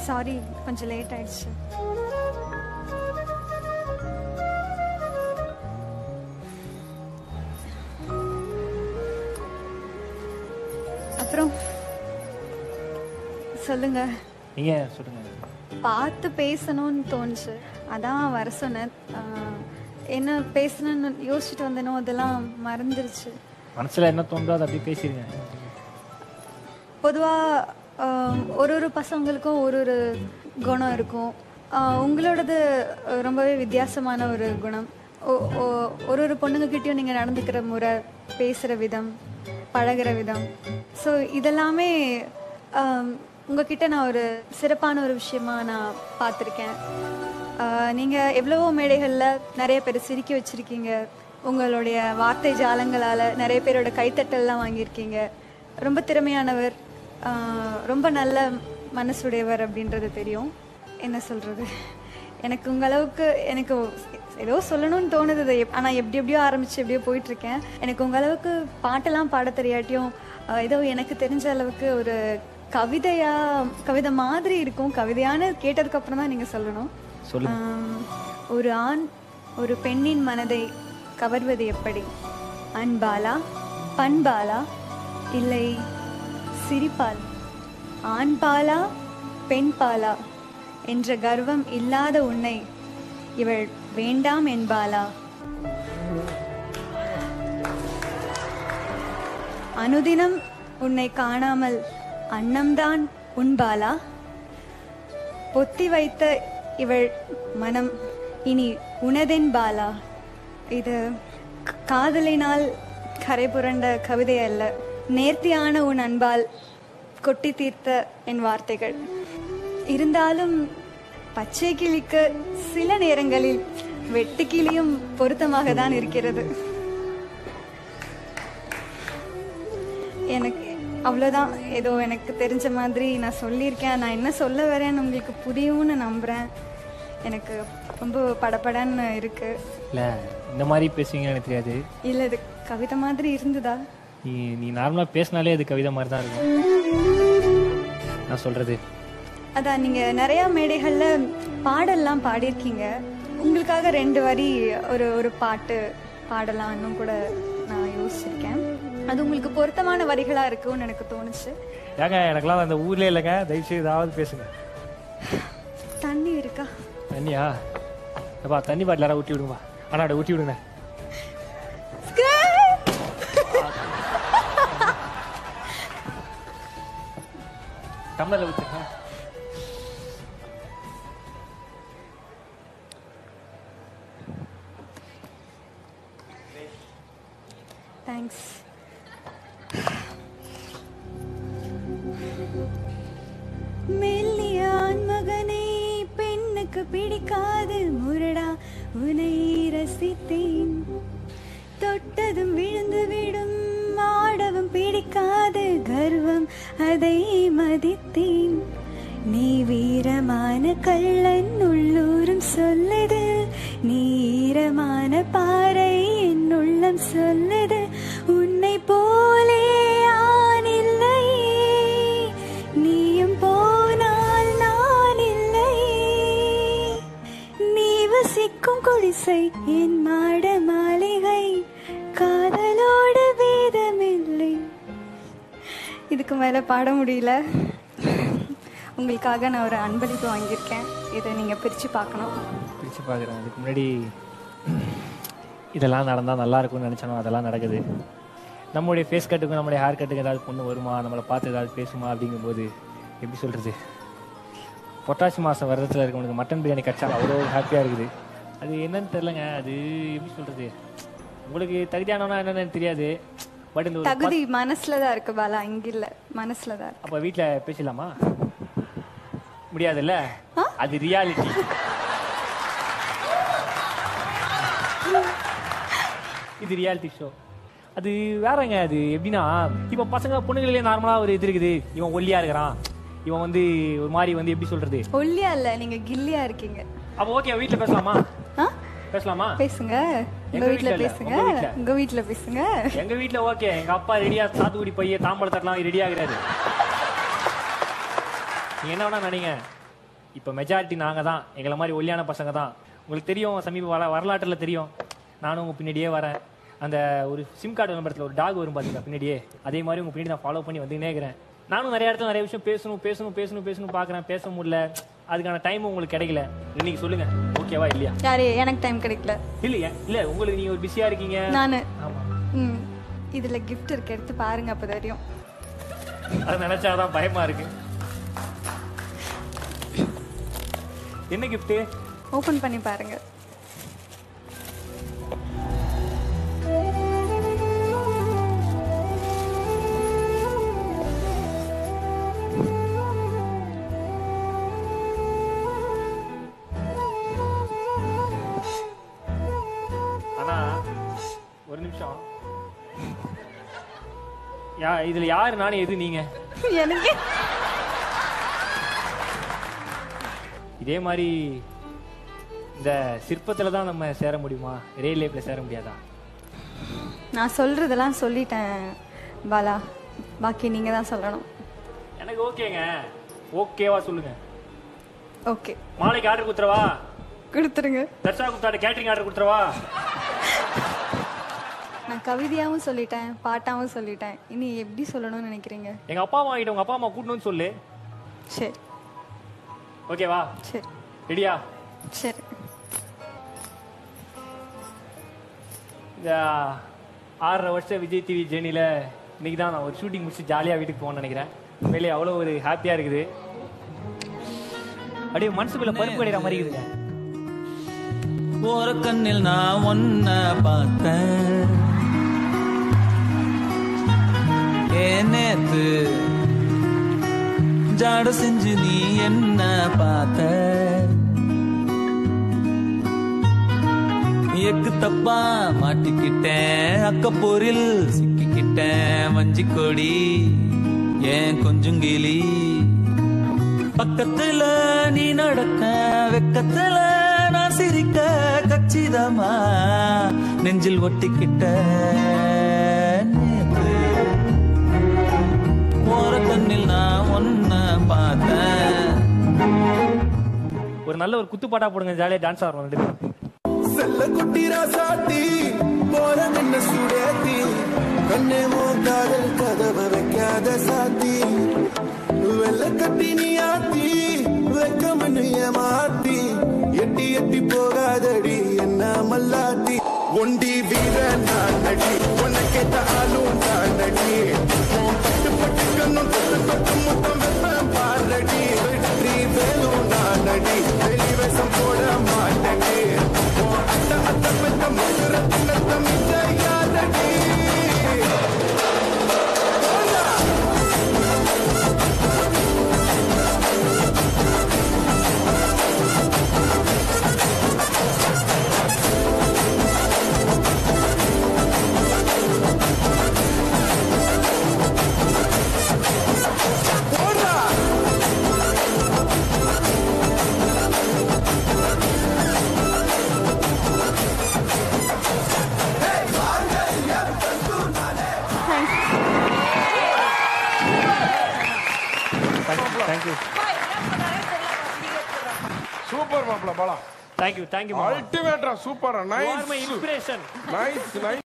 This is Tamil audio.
சாரி கொஞ்சம் லேட் ஆயிடுச்சு அப்புறம் சொல்லுங்க நீங்க சொல்லுங்க பார்த்து பேசணும்னு தோணுச்சு அதான் வர சொன்னேன் ஆஹ், என்ன பேசணும்னு யோசிச்சுட்டு வந்தேனோ அதெல்லாம் மறந்துருச்சு மனசுல என்ன தோணுதோ அதை அப்படியே பேசிடுங்க பொதுவாக ஒரு ஒரு பசங்களுக்கும் ஒரு ஒரு குணம் இருக்கும் ஆஹ் உங்களோடது அஹ், ரொம்பவே வித்தியாசமான ஒரு குணம் ஒ- ஒ- ஒரு ஒரு பொண்ணுங்ககிட்டயும் நீங்கள் நடந்துக்கிற முறை பேசுகிற விதம் பழகுற விதம் ஸோ இதெல்லாமே ஆம், உங்ககிட்ட நான் ஒரு சிறப்பான ஒரு விஷயமா நான் பார்த்துருக்கேன் நீங்கள் எவ்வளவோ மேடைகளில் நிறைய பேர் சிரிக்க வச்சுருக்கீங்க உங்களுடைய வார்த்தை ஜாலங்களால் நிறைய பேரோட கைத்தட்டல்லாம் வாங்கியிருக்கீங்க ரொம்ப திறமையானவர் ஆஹ் ரொம்ப நல்ல மனசுடையவர் அப்படின்றது தெரியும் என்ன சொல்கிறது எனக்கு உங்கள் அளவுக்கு எனக்கு ஏதோ சொல்லணும்னு தோணுது அது எப்- ஆனா எப்படி எப்படியோ ஆரம்பிச்சு எப்படியோ போயிட்டு இருக்கேன் எனக்கு உங்கள் அளவுக்கு பாட்டெல்லாம் பாட தெரியாட்டியும் ஆஹ் ஏதோ எனக்கு தெரிஞ்ச அளவுக்கு ஒரு கவிதையா கவிதை மாதிரி இருக்கும் கவிதையான்னு கேட்டதுக்கு அப்புறம் தான் நீங்கள் சொல்லணும் சொல்லுங்க ஆம், ஒரு ஆண் ஒரு பெண்ணின் மனதை கவர்வது எப்படி அன்பாலா பண்பாலா இல்லை சிரிப்பால் ஆண்பாலா பெண்பாலா என்ற கர்வம் இல்லாத உன்னை இவள் வேண்டாம் என்பாளா அனுதினம் உன்னை காணாமல் அன்னம்தான் உண்பாளா பொத்தி வைத்த இவள் மனம் இனி உனதென்பாளா இது க- காதலினால் கரை புரண்ட கவிதை அல்ல நேர்த்தியான உன் அன்பால் கொட்டி தீர்த்த என் வார்த்தைகள் இருந்தாலும் பச்சை கிளிக்கு சில நேரங்களில் வெட்டு கிளியும் பொருத்தமாக தான் இருக்கிறது எனக்கு அவ்வளோதான் ஏதோ எனக்கு தெரிஞ்ச மாதிரி நான் சொல்லியிருக்கேன் நான் என்ன சொல்ல வரேன்னு உங்களுக்கு புரியும்னு நம்புகிறேன் எனக்கு ரொம்ப படபடன்னு இருக்கு இல்ல இந்த மாதிரி பேசுவீங்கன்னு எனக்கு தெரியாது இல்லை இது கவிதை மாதிரி இருந்ததா நீ நீ நார்மலா பேசினாலே அது கவிதை மாதிரி தான் இருக்கும் நான் சொல்றது அதான் நீங்கள் நிறையா மேடைகளில் பாடல்லாம் பாடியிருக்கீங்க உங்களுக்காக ரெண்டு வரி ஒரு ஒரு பாட்டு பாடலாம் இன்னும் கூட நான் யோசிச்சிருக்கேன் அது உங்களுக்கு பொருத்தமான வரிகளாக இருக்கும்னு எனக்கு தோணுச்சு ஏங்க எனக்கெல்லாம் அந்த ஊர்ல இல்லைங்க தயவு செய்து ஏதாவது பேசுங்க தண்ணி இருக்கா தண்ணியா அப்பா தண்ணி பாட்டில் யாராவது ஊட்டி விடுங்க அண்ணாட ஊட்டி விடுங்க டம்ளர்ல ஊற்றுங்க தேங்க்ஸ் மெல்லியான் மகனை பெண்ணுக்கு பிடிக்காது முரடா உனை ரசித்தேன் தொட்டதும் விழுந்து விடும் ஆடவும் பிடிக்காது கர்வம் அதை மதித்தேன் நீ வீரமான கள்ளன் உள்ளூரும் சொல்லுது நீரமான பாறை என் உள்ளம் சொல்லுது உன்னை போலே ஆண் இல்லையே நீயும் போனால் நான் இல்லையே நீ வசிக்கும் குடிசை என் மாட மாளிகை காதலோடு வேதமில்லை இதுக்கு மேலே பாட முடியல உங்களுக்காக நான் ஒரு அன்பளிப்பு வாங்கியிருக்கேன் இதை நீங்கள் பிரித்து பார்க்கணும் பிரித்து பார்க்குறேன் அதுக்கு முன்னாடி இதெல்லாம் நடந்தால் நல்லா இருக்கும்னு நினச்சானோ அதெல்லாம் நடக்குது நம்மளுடைய ஃபேஸ் கட்டுக்கும் நம்மளுடைய ஹேர் கட்டுக்கு ஏதாவது பொண்ணு வருமா நம்மளை பார்த்து ஏதாவது பேசுமா அப்படிங்கும்போது எப்படி சொல்கிறது பொட்டாசி மாதம் விரதத்தில் இருக்கவனுக்கு மட்டன் பிரியாணி கிடச்சா அவ்வளோ ஹாப்பியாக இருக்குது அது என்னன்னு தெரிலங்க அது எப்படி சொல்கிறது உங்களுக்கு தகுதியானவனா என்னன்னு தெரியாது பட் இந்த ஒரு தகுதி மனசுல தான் இருக்கு பாலா இங்க இல்ல மனசுல தான் இருக்கு அப்போ வீட்டில் பேசலாமா முடியாதுல்ல அது ரியாலிட்டி இது ரியாலிட்டி ஷோ அது வேறங்க அது எப்படின்னா இப்போ பசங்க பொண்ணுங்களே நார்மலாக ஒரு இது இருக்குது இவன் ஒல்லியா இருக்கிறான் இவன் வந்து ஒரு மாதிரி வந்து எப்படி சொல்றது ஒல்லியா இல்ல நீங்க கில்லியா இருக்கீங்க அப்போ ஓகே வீட்டில் பேசலாமா ஆ? பேசலாமா பேசுங்க உங்க எங்க வீட்ல வீட்ல இல்ல, பேசுங்க உங்க வீட்ல. உங்க வீட்ல பேசுங்க எங்க வீட்ல ஓகே எங்க அப்பா ரெடியா சாத்துக்குடி பைய தாம்பழம் தட்டலாம் ரெடி ஆகுறாரு நீங்க என்ன வேணா நினைங்க இப்போ மெஜாரிட்டி நாங்கள் தான் எங்களை மாதிரி ஒல்லியான பசங்க தான் உங்களுக்கு தெரியும் சமீப வர வரலாற்றில் தெரியும் நானும் உங்கள் பின்னாடியே வரேன் அந்த ஒரு சிம் கார்டு விளம்பரத்தில் ஒரு டாக் வரும் பார்த்தீங்களா பின்னாடியே அதே மாதிரி உங்கள் பின்னாடி நான் ஃபாலோ பண்ணி வந்துனே இருக்கிறேன் நானும் நிறைய இடத்துல நிறைய விஷயம் பேசணும் பேசணும் பேசணும் பேசணும் பார்க்குறேன் பேச முடியல அதுக்கான டைம் உங்களுக்கு கிடைக்கல இன்னைக்கு சொல்லுங்க ஓகேவா இல்லையா யாரு எனக்கு டைம் கிடைக்கல இல்லையா இல்லை உங்களுக்கு நீங்கள் ஒரு பிஸியாக இருக்கீங்க நான் ஆமாம் ம் இதில் gift இருக்கு எடுத்து பாருங்க அப்போ தெரியும் அதை நினைச்சாதான் பயமா இருக்கு என்ன gift ஓப்பன் பண்ணி பாருங்க ஆனா ஒரு நிமிஷம் யா இதுல யாரு நானும் எது நீங்க எனக்கு இதே மாதிரி இந்த சிற்பத்துல தான் நம்ம சேர முடியுமா ரியல் லைஃப்ல சேர முடியாதா நான் சொல்றதெல்லாம் சொல்லிட்டேன் பாலா பாக்கி நீங்க தான் சொல்லணும் எனக்கு ஓகேங்க ஓகேவா சொல்லுங்க ஓகே மாலைக்கு ஆர்டர் கொடுத்துறவா கொடுத்துருங்க தர்ஷா குப்தாட்ட கேட்டரிங் ஆர்டர் கொடுத்துறவா நான் கவிதையாவும் சொல்லிட்டேன் பாட்டாவும் சொல்லிட்டேன் இனி எப்படி சொல்லணும்னு நினைக்கிறீங்க எங்க அப்பா அம்மா கிட்ட உங்க அப்பா அம்மா கூட்டணும்னு சொல்லு சரி ஓகேவா சரி ரெடியா சரி இந்த ஆறரை வருஷம் விஜய் டிவி ஜேர்னியில் இன்னைக்கு தான் நான் ஒரு ஷூட்டிங் முடிச்சு ஜாலியாக வீட்டுக்கு போகணும்னு நினைக்கிறேன் உண்மையிலே அவ்வளோ ஒரு ஹாப்பியாக இருக்குது அப்படியே மனசுக்குள்ள பருப்பு கிடைக்கிற மாதிரி இருக்குதுங்க ஓர கண்ணில் நான் ஒன்ன பார்த்தேன் ஏ நேத்து ஜாட செஞ்சு நீ என்ன பார்த்த எக்கு தப்பா மாட்டிக்கிட்டேன் அக்கப்போரில் சிக்கிக்கிட்டேன் வஞ்சி கொடி ஏன் கொஞ்சுங்கிளி பக்கத்துல நீ நடக்க வெக்கத்துல நான் சிரிக்க கச்சிதமா நெஞ்சில் ஒட்டிக்கிட்ட நேத்து ஓர கண்ணில் நான் ஒன்ன பார்த்தேன் ஒரு நல்ல ஒரு குத்துப்பாட்டா போடுங்க ஜாலியாக டான்ஸ் ஆடுறோம் ரெண்டு பேரும் செல்ல குட்டி ராசாத்தி போற நின்ன சுடேத்தி கண்ணே காதல் கதவை வைக்காத சாத்தி வெள்ள கட்டி நீ ஆத்தி வெக்கமன்னு ஏமாத்தி எட்டி எட்டி போகாதடி என்ன மல்லாத்தி ஒண்டி வீர நான் நடி உனக்கேத்த ஆளும் நான் நடி உன் பட்டு பட்டு கண்ணும் தொட்டு தொட்டு முத்தம் வெப்பம் பாரடி வெற்றி வேலும் நான் நடி வெளிவேசம் போட மாட்டடி உன் அத்த அத்த பெத்த முத்துர தின்னத்தம் இந்த யாரடி போடா தேங்க்யூ சூப்பர் மாப்பிள பாலா தேங்க்யூ தேங்க்யூ அல்டிமேட்டா super nice my inspiration nice nice